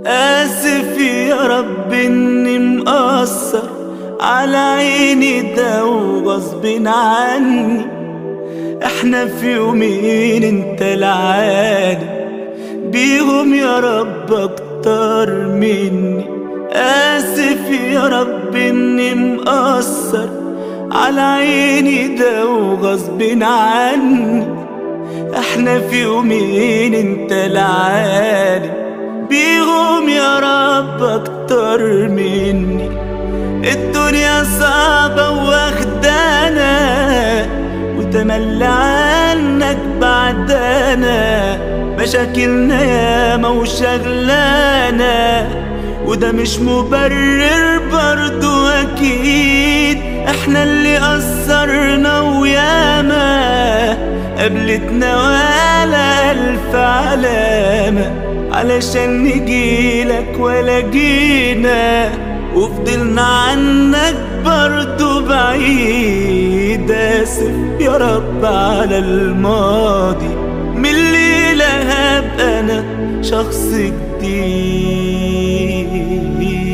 آسف يا رب إني مقصر على عيني ده وغصب عني احنا في يومين انت العالم بيهم يا رب اكتر مني آسف يا رب إني مقصر على عيني ده وغصب عني احنا في يومين انت العالم بيهم يا رب اكتر مني الدنيا صعبة واخدانا وتملى عنك بعدنا مشاكلنا ياما وشغلانا وده مش مبرر برضو اكيد احنا اللي قصرنا وياما قابلتنا ولا الف علامة علشان نجيلك ولا جينا وفضلنا عنك برضو بعيد اسف يا رب على الماضي من الليلة هبقى انا شخص جديد